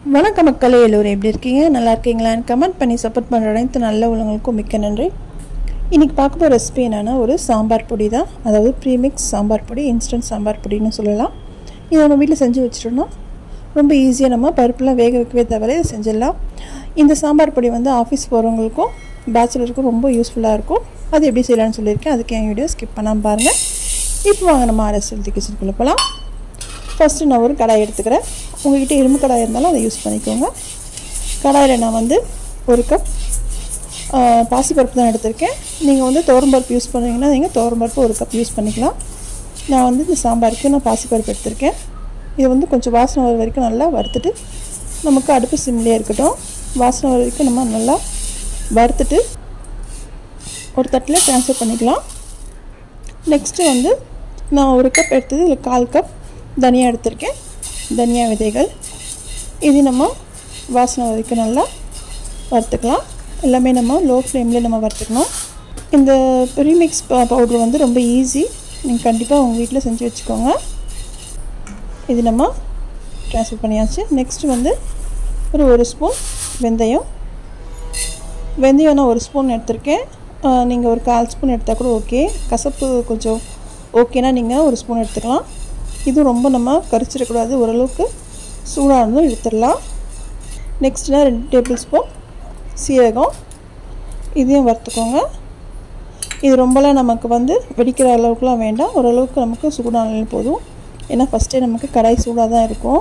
வணக்கம் மக்களே எல்லோரும் எப்படி இருக்கீங்க நல்லா இருக்கீங்களான்னு கமெண்ட் பண்ணி சப்போர்ட் பண்ணுற அனைத்து நல்ல உள்ளவங்களுக்கும் மிக்க நன்றி இன்றைக்கி பார்க்க போகிற ரெசிபி என்னென்னா ஒரு சாம்பார் பொடி தான் அதாவது ப்ரீமிக்ஸ் சாம்பார் பொடி இன்ஸ்டன்ட் சாம்பார் பொடின்னு சொல்லலாம் இதை நம்ம வீட்டில் செஞ்சு வச்சிட்டோம்னா ரொம்ப ஈஸியாக நம்ம பருப்புலாம் வேக வைக்கவே தவிர இதை செஞ்சிடலாம் இந்த சாம்பார் பொடி வந்து ஆஃபீஸ் போகிறவங்களுக்கும் பேச்சுலருக்கும் ரொம்ப யூஸ்ஃபுல்லாக இருக்கும் அது எப்படி செய்யலாம்னு சொல்லியிருக்கேன் அதுக்கு என் வீடியோ ஸ்கிப் பண்ணாமல் பாருங்கள் இப்போ வாங்க நம்ம அரசு கிச்சனுக்குள்ளே போகலாம் ஃபஸ்ட்டு நான் ஒரு கடாய் எடுத்துக்கிறேன் உங்கள்கிட்ட இரும்பு கடாய் இருந்தாலும் அதை யூஸ் பண்ணிக்கோங்க கடாயில் நான் வந்து ஒரு கப் பாசிப்பருப்பு தான் எடுத்திருக்கேன் நீங்கள் வந்து துவரம்பருப்பு யூஸ் பண்ணுறீங்கன்னா நீங்கள் துவரம்பருப்பு ஒரு கப் யூஸ் பண்ணிக்கலாம் நான் வந்து இந்த சாம்பாருக்கு நான் பாசிப்பருப்பு எடுத்திருக்கேன் இது வந்து கொஞ்சம் வாசனை வர வரைக்கும் நல்லா வறுத்துட்டு நமக்கு அடுப்பு சிம்லேயே இருக்கட்டும் வாசனை வர வரைக்கும் நம்ம நல்லா வறுத்துட்டு ஒரு தட்டில் ட்ரான்ஸ்ஃபர் பண்ணிக்கலாம் நெக்ஸ்ட்டு வந்து நான் ஒரு கப் எடுத்தது இதில் கால் கப் தனியா எடுத்திருக்கேன் தனியா விதைகள் இது நம்ம வாசனை வரைக்கும் நல்லா வறுத்துக்கலாம் எல்லாமே நம்ம லோ ஃப்ளேமில் நம்ம வறுத்துக்கணும் இந்த ப்ரீமிக்ஸ் பவுட்ரு வந்து ரொம்ப ஈஸி நீங்கள் கண்டிப்பாக உங்கள் வீட்டில் செஞ்சு வச்சுக்கோங்க இது நம்ம ட்ரான்ஸ்ஃபர் பண்ணியாச்சு நெக்ஸ்ட்டு வந்து ஒரு ஒரு ஸ்பூன் வெந்தயம் வெந்தயம் நான் ஒரு ஸ்பூன் எடுத்திருக்கேன் நீங்கள் ஒரு கால் ஸ்பூன் எடுத்தால் கூட ஓகே கசப்பு கொஞ்சம் ஓகேனா நீங்கள் ஒரு ஸ்பூன் எடுத்துக்கலாம் இது ரொம்ப நம்ம கரிச்சிடக்கூடாது ஓரளவுக்கு சூடாக இருந்தாலும் எடுத்துடலாம் நெக்ஸ்ட்னா ரெண்டு டேபிள் ஸ்பூன் சீரகம் இதையும் வறுத்துக்கோங்க இது ரொம்பலாம் நமக்கு வந்து வெடிக்கிற அளவுக்குலாம் வேண்டாம் ஓரளவுக்கு நமக்கு சூடானாலும் போதும் ஏன்னா ஃபஸ்ட்டே நமக்கு கடாய் சூடாக தான் இருக்கும்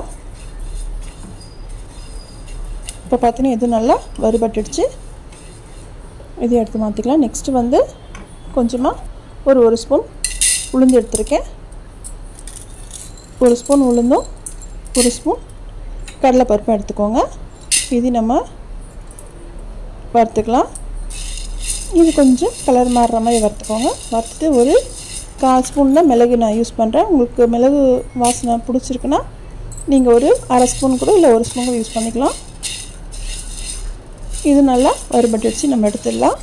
இப்போ பார்த்தீங்கன்னா இது நல்லா வறுபட்டுடுச்சு இதை எடுத்து மாற்றிக்கலாம் நெக்ஸ்ட்டு வந்து கொஞ்சமாக ஒரு ஒரு ஸ்பூன் உளுந்து எடுத்திருக்கேன் ஒரு ஸ்பூன் உளுந்தும் ஒரு ஸ்பூன் கடலைப்பருப்பும் எடுத்துக்கோங்க இது நம்ம வறுத்துக்கலாம் இது கொஞ்சம் கலர் மாறுற மாதிரி வறுத்துக்கோங்க வறுத்துட்டு ஒரு கால் ஸ்பூன் தான் மிளகு நான் யூஸ் பண்ணுறேன் உங்களுக்கு மிளகு வாசனை பிடிச்சிருக்குன்னா நீங்கள் ஒரு அரை ஸ்பூன் கூட இல்லை ஒரு ஸ்பூன் கூட யூஸ் பண்ணிக்கலாம் இது நல்லா வறுபட்டு வச்சு நம்ம எடுத்துடலாம்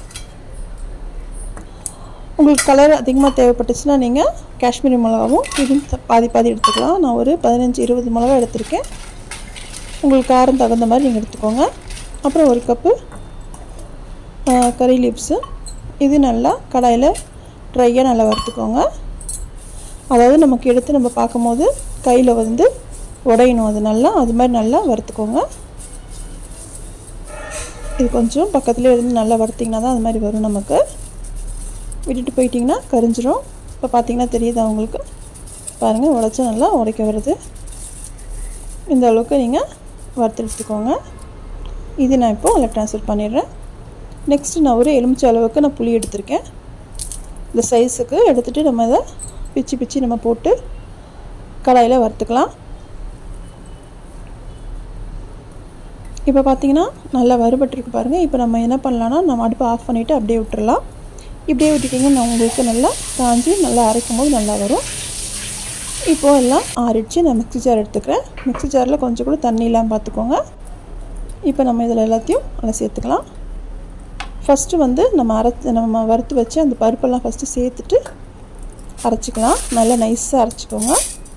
உங்களுக்கு கலர் அதிகமாக தேவைப்பட்டுச்சுன்னா நீங்கள் காஷ்மீரி மிளகாவும் இதுவும் பாதி பாதி எடுத்துக்கலாம் நான் ஒரு பதினஞ்சு இருபது மிளகா எடுத்திருக்கேன் உங்களுக்கு காரம் தகுந்த மாதிரி நீங்கள் எடுத்துக்கோங்க அப்புறம் ஒரு கப்பு கறி லீப்ஸு இது நல்லா கடாயில் ட்ரையாக நல்லா வறுத்துக்கோங்க அதாவது நமக்கு எடுத்து நம்ம பார்க்கும்போது கையில் வந்து உடையணும் அது நல்லா அது மாதிரி நல்லா வறுத்துக்கோங்க இது கொஞ்சம் பக்கத்துலேயே இருந்து நல்லா வறுத்திங்கன்னா தான் அது மாதிரி வரும் நமக்கு விட்டுட்டு போயிட்டிங்கன்னா கரிஞ்சிரும் இப்போ பார்த்தீங்கன்னா தெரியுது அவங்களுக்கு பாருங்கள் உடச்சி நல்லா உடைக்க வருது இந்த அளவுக்கு நீங்கள் வறுத்து எடுத்துக்கோங்க இது நான் இப்போது அதில் ட்ரான்ஸ்ஃபர் பண்ணிடுறேன் நெக்ஸ்ட்டு நான் ஒரு எலுமிச்சை அளவுக்கு நான் புளி எடுத்திருக்கேன் இந்த சைஸுக்கு எடுத்துகிட்டு நம்ம இதை பிச்சு பிச்சு நம்ம போட்டு கடாயில் வறுத்துக்கலாம் இப்போ பார்த்தீங்கன்னா நல்லா வறுபட்டுருக்கு பாருங்கள் இப்போ நம்ம என்ன பண்ணலான்னா நம்ம அடுப்பை ஆஃப் பண்ணிவிட்டு அப்படியே விட்டுறலாம் இப்படியே விட்டுட்டிங்கன்னா உங்களுக்கு நல்லா காஞ்சி நல்லா அரைக்கும் போது நல்லா வரும் இப்போது எல்லாம் ஆறிடுச்சு நான் மிக்ஸி ஜார் எடுத்துக்கிறேன் மிக்ஸி ஜாரில் கொஞ்சம் கூட தண்ணி இல்லாமல் பார்த்துக்கோங்க இப்போ நம்ம இதில் எல்லாத்தையும் நல்லா சேர்த்துக்கலாம் ஃபஸ்ட்டு வந்து நம்ம அரைச்சி நம்ம வறுத்து வச்சு அந்த பருப்பெல்லாம் ஃபஸ்ட்டு சேர்த்துட்டு அரைச்சிக்கலாம் நல்லா நைஸாக அரைச்சிக்கோங்க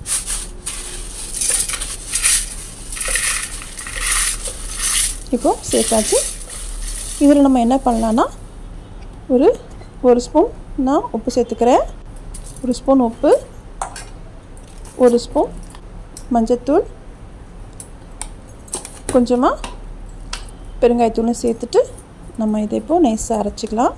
இப்போது சேர்த்தாச்சு இதில் நம்ம என்ன பண்ணலான்னா ஒரு ஒரு ஸ்பூன் நான் உப்பு சேர்த்துக்கிறேன் ஒரு ஸ்பூன் உப்பு ஒரு ஸ்பூன் மஞ்சத்தூள் கொஞ்சமாக பெருங்காயத்தூளும் சேர்த்துட்டு நம்ம இதை இப்போது நைஸாக அரைச்சிக்கலாம்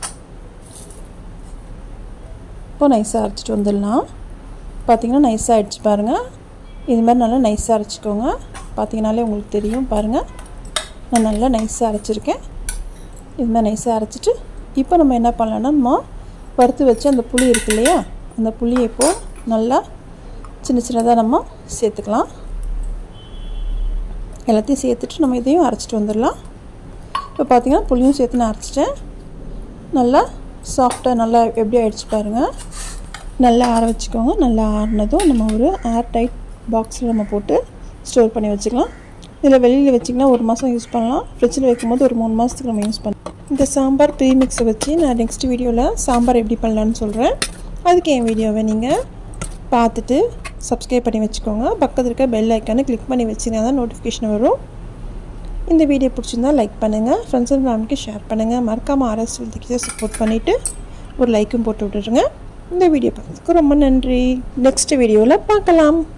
இப்போது நைஸாக அரைச்சிட்டு வந்துடலாம் பார்த்திங்கன்னா நைஸாக ஆகிடுச்சு பாருங்கள் இது மாதிரி நல்லா நைஸாக அரைச்சிக்கோங்க பார்த்திங்கனாலே உங்களுக்கு தெரியும் பாருங்கள் நான் நல்லா நைஸாக அரைச்சிருக்கேன் இது மாதிரி நைஸாக அரைச்சிட்டு இப்போ நம்ம என்ன பண்ணலான்னா நம்ம வறுத்து வச்சு அந்த புளி இருக்கு இல்லையா அந்த புளியை இப்போது நல்லா சின்ன சின்னதாக நம்ம சேர்த்துக்கலாம் எல்லாத்தையும் சேர்த்துட்டு நம்ம இதையும் அரைச்சிட்டு வந்துடலாம் இப்போ பார்த்திங்கன்னா புளியும் சேர்த்து நான் அரைச்சிட்டேன் நல்லா சாஃப்டாக நல்லா எப்படி ஆகிடுச்சு பாருங்கள் நல்லா ஆற வச்சுக்கோங்க நல்லா ஆறினதும் நம்ம ஒரு ஏர் டைட் பாக்ஸில் நம்ம போட்டு ஸ்டோர் பண்ணி வச்சுக்கலாம் இதில் வெளியில் வச்சிங்கன்னா ஒரு மாதம் யூஸ் பண்ணலாம் ஃப்ரிட்ஜில் வைக்கும்போது ஒரு மூணு மாதத்துக்கு நம்ம யூஸ் பண்ணலாம் இந்த சாம்பார் ப்ரீமிக்ஸை வச்சு நான் நெக்ஸ்ட் வீடியோவில் சாம்பார் எப்படி பண்ணலான்னு சொல்கிறேன் அதுக்கு என் வீடியோவை நீங்கள் பார்த்துட்டு சப்ஸ்கிரைப் பண்ணி வச்சுக்கோங்க பக்கத்தில் இருக்க பெல் ஐக்கானை கிளிக் பண்ணி வச்சுருந்தா தான் நோட்டிஃபிகேஷன் வரும் இந்த வீடியோ பிடிச்சிருந்தா லைக் பண்ணுங்கள் ஃப்ரெண்ட்ஸ் அண்ட் ஃபேமிலிக்கு ஷேர் பண்ணுங்கள் மறக்காமல் ஆர்எஸ் வில்திக்கு சப்போர்ட் பண்ணிவிட்டு ஒரு லைக்கும் போட்டு விட்டுருங்க இந்த வீடியோ பார்த்ததுக்கு ரொம்ப நன்றி நெக்ஸ்ட் வீடியோவில் பார்க்கலாம்